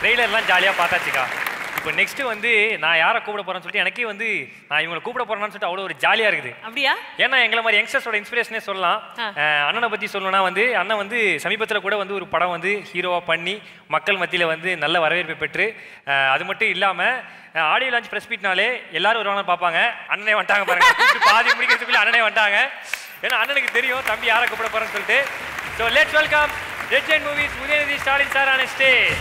ட்ரெய்லர்லாம் ஜாலியாக பார்த்தாச்சுக்கா இப்போ நெக்ஸ்ட் வந்து நான் யாரை கூப்பிட போறேன்னு சொல்லிட்டு எனக்கே வந்து நான் இவங்களை கூப்பிட போறேன்னு சொல்லிட்டு அவ்வளோ ஒரு ஜாலியாக இருக்குது அப்படியா ஏன்னா எங்களை மாதிரி யங்ஸ்டர்ஸோட இன்ஸ்பிரேஷனே சொல்லலாம் ஆ. அஹ் அண்ணனை பற்றி சொல்லணும்னா வந்து அண்ணன் வந்து சமீபத்தில் கூட வந்து ஒரு படம் வந்து ஹீரோவாக பண்ணி மக்கள் மத்தியில் வந்து நல்ல வரவேற்பை பெற்று அஹ் அது மட்டும் இல்லாமல் ஆடியோ லான்ச் ப்ரெஸ் மீட்னாலே எல்லாரும் வருவாங்க பார்ப்பாங்க அண்ணனே வந்துட்டாங்க பாருங்க கூப்பிட்டு பாதி முடிக்கிறதுக்குள்ள அண்ணனே வந்துட்டாங்க ஏன்னா அண்ணனுக்கு தெரியும் தம்பி யாரை கூப்பிட போறேன்னு சொல்லிட்டு so let's welcome Red and Movies Udhayanidhi Stalin sir ஆன ஸ்டேஜ்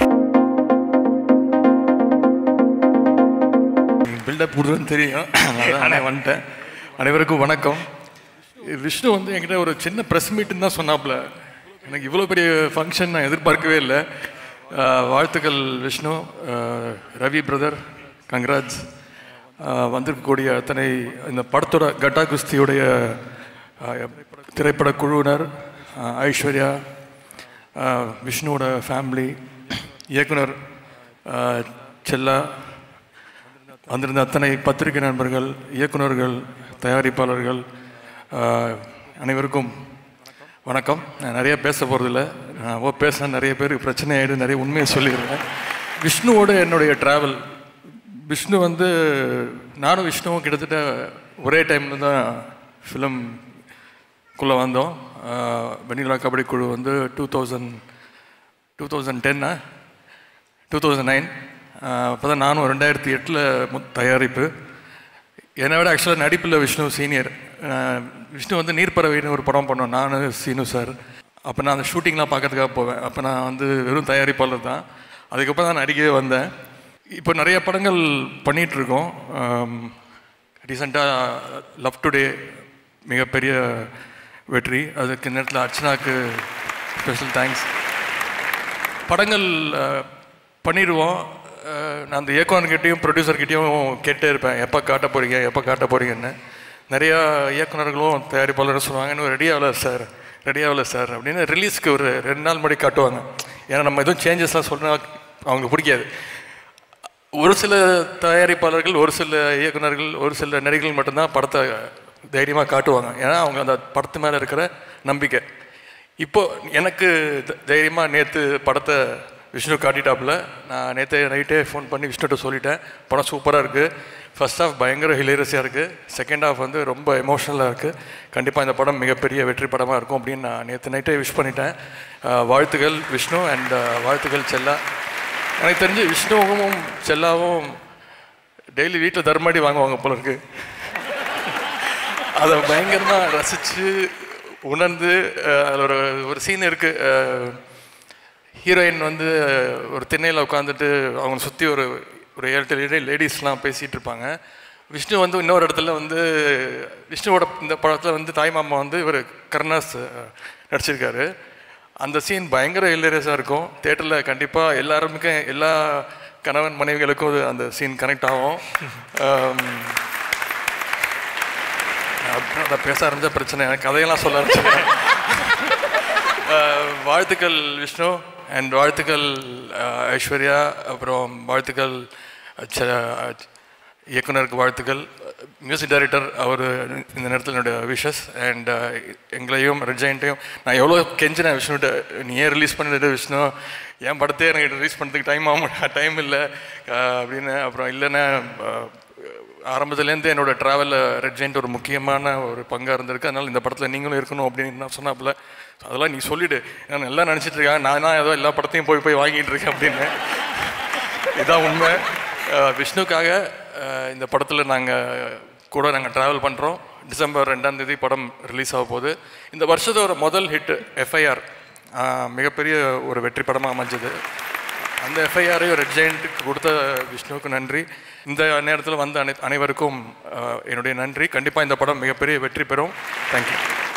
பில்டப் கொடுக்குறதுன்னு தெரியும் அதனால நானே வந்துட்டேன் அனைவருக்கும் வணக்கம் விஷ்ணு வந்து என்கிட்ட ஒரு சின்ன ப்ரெஸ் மீட்டுன்னு தான் சொன்னாப்புல எனக்கு இவ்வளோ பெரிய ஃபங்க்ஷன் நான் எதிர்பார்க்கவே இல்லை ஆஹ் வாழ்த்துக்கள் விஷ்ணு ஆஹ் ரவி பிரதர் கங்ராஜ் வந்திருக்கக்கூடிய அத்தனை இந்த படத்தோட கட்டா குஸ்தியுடைய ஆஹ் திரைப்பட குழுவினர் ஆஹ் ஐஸ்வர்யா ஆஹ் விஷ்ணுவோட ஃபேமிலி இயக்குனர் ஆஹ் செல்லா வந்திருந்த அத்தனை பத்திரிகை நண்பர்கள் இயக்குனர்கள் தயாரிப்பாளர்கள் ஆஹ், அனைவருக்கும் வணக்கம் நான் நிறைய பேச போகிறதில்ல நான் ஓ பேச நிறைய பேருக்கு பிரச்சனை ஆகிடும் நிறைய உண்மையை சொல்லிடுறேன் விஷ்ணுவோட என்னுடைய ட்ராவல் விஷ்ணு வந்து நானும் விஷ்ணுவும் கிட்டத்தட்ட ஒரே டைமில் தான் ஃபிலிம் குள்ளே வந்தோம் ஆஹ், வெண்ணிலா கபடி குழு வந்து டூ தௌசண்ட் டூ தௌசண்ட் டென்னா டூ தௌசண்ட் நைன் அப்போ தான் நானும் ரெண்டாயிரத்தி எட்டில் தயாரிப்பு என்னை விட ஆக்சுவலாக நடிப்பில் விஷ்ணு சீனியர் விஷ்ணு வந்து நீர்ப்பறவைன்னு ஒரு படம் பண்ணோம் நான் சீனு சார் அப்போ நான் அந்த ஷூட்டிங்லாம் பார்க்கறதுக்காக போவேன் அப்போ நான் வந்து வெறும் தயாரிப்பாளர் தான் அதுக்கப்புறம் தான் நடிக்கவே வந்தேன் இப்போ நிறைய படங்கள் பண்ணிகிட்டு இருக்கோம் ரீசெண்டாக லவ் டுடே மிகப்பெரிய வெற்றி அதுக்கு நேரத்தில் அர்ச்சனாக்கு ஸ்பெஷல் தேங்க்ஸ் படங்கள் அஹ், பண்ணிடுவோம் அஹ், நான் அந்த இயக்குனர்கிட்டையும் ப்ரொடியூசர்கிட்டையும் கேட்டே இருப்பேன் எப்போ காட்ட போகிறீங்க எப்போ காட்ட போகிறீங்கன்னு நிறையா இயக்குனர்களும் தயாரிப்பாளரும் சொல்லுவாங்க இன்னும் ரெடி ஆகல சார் ரெடி ஆகல சார் அப்படின்னு ரிலீஸ்க்கு ஒரு ரெண்டு நாள் முன்னாடி காட்டுவாங்க ஏன்னா நம்ம எதுவும் சேஞ்சஸ்லாம் சொன்னால் அவங்களுக்கு பிடிக்காது ஒரு சில தயாரிப்பாளர்கள் ஒரு சில இயக்குனர்கள் ஒரு சில நடிகர்கள் மட்டும்தான் படத்தை தைரியமாக காட்டுவாங்க ஏன்னா அவங்க அந்த படத்து மேலே இருக்கிற நம்பிக்கை இப்போ எனக்கு த- தைரியமா நேற்று படத்தை விஷ்ணு காட்டிட்டாப்புல நான் நேற்று நைட்டே ஃபோன் பண்ணி விஷ்ணுகிட்ட சொல்லிட்டேன் படம் சூப்பராக இருக்குது ஃபர்ஸ்ட் ஹாஃப் பயங்கர ஹிலேரியஸாக இருக்குது செகண்ட் ஹாஃப் வந்து ரொம்ப எமோஷ்னலாக இருக்குது கண்டிப்பாக இந்த படம் மிகப்பெரிய வெற்றி படமாக இருக்கும் அப்படின்னு நான் நேற்று நைட்டே விஷ் பண்ணிட்டேன் அஹ் வாழ்த்துக்கள் விஷ்ணு அண்ட் வாழ்த்துக்கள் செல்லா எனக்கு தெரிஞ்சு விஷ்ணுவும் செல்லாவும் டெய்லி வீட்டில் தர்மாடி வாங்குவாங்க போல இருக்கு அதை பயங்கரமாக ரசித்து உணர்ந்து அஹ், அதில் ஒரு ஒரு சீன் இருக்குது ஹீரோயின் வந்து ஒரு திண்ணையில் உட்காந்துட்டு அவங்க சுற்றி ஒரு ஒரு ஏழு லேடி லேடிஸ்லாம் பேசிகிட்டு இருப்பாங்க விஷ்ணு வந்து இன்னொரு இடத்துல வந்து விஷ்ணுவோட இந்த படத்தில் வந்து தாய்மாமா வந்து இவர் கருணாஸ் அஹ், நடிச்சிருக்காரு அந்த சீன் பயங்கர ஹிலேரியஸாக இருக்கும் தேட்டரில் கண்டிப்பாக எல்லாருமே எல்லா கணவன் மனைவிகளுக்கும் அது அந்த சீன் கனெக்ட் ஆகும் ஆம், அப்புறம் அதை பேச ஆரம்பிச்சா பிரச்சனை எனக்கு கதையெல்லாம் சொல்ல ஆரம்பிச்சேன் அஹ், வாழ்த்துக்கள் விஷ்ணு அண்ட் வாழ்த்துக்கள் அஹ், ஐஸ்வர்யா அப்புறம் வாழ்த்துக்கள் ச- இயக்குனருக்கு வாழ்த்துக்கள் மியூசிக் டைரக்டர் அவர் இந்த நேரத்தில் என்னுடைய விஷஸ் அண்ட் எங்களையும் ரெட்ஜைன்ட்டையும் நான் எவ்வளோ கெஞ்சினேன் விஷ்ணுகிட்ட நீ ஏன் ரிலீஸ் பண்ணிட்டு விஷ்ணு என் படத்தையே எனக்கு ரிலீஸ் பண்ணுறதுக்கு டைம் ஆகும் டைம் இல்லை அஹ், அப்படின்னு அப்புறம் இல்லைன்னா அஹ், ஆரம்பத்துலேருந்து என்னோட ட்ராவலில் ரெட் ஜெயிண்ட் ஒரு முக்கியமான ஒரு பங்காக இருந்திருக்கு அதனால் இந்த படத்தில் நீங்களும் இருக்கணும் அப்படின்னு நான் சொன்னாப்புல அதெல்லாம் நீ சொல்லிடு நான் எல்லாம் நினச்சிட்டு இருக்காங்க நான் தான் ஏதோ எல்லா படத்தையும் போய் போய் வாங்கிட்டு இருக்கேன் அப்படின்னு இதான் உண்மை அஹ் விஷ்ணுக்காக அஹ் இந்த படத்தில் நாங்கள் கூட நாங்கள் ட்ராவல் பண்ணுறோம் டிசம்பர் ரெண்டாம் தேதி படம் ரிலீஸ் ஆக போகுது இந்த வருஷத்தோட முதல் ஹிட் எஃப்ஐஆர் மிகப்பெரிய ஒரு வெற்றி படமாக அமைஞ்சது அந்த எஃப்ஐஆரையும் ரெட் ஜெயண்ட்டுக்கு கொடுத்த விஷ்ணுவுக்கு நன்றி இந்த நேரத்தில் வந்த அனை அனைவருக்கும் அஹ், என்னுடைய நன்றி கண்டிப்பாக இந்த படம் மிகப்பெரிய வெற்றி பெறும் தேங்க்யூ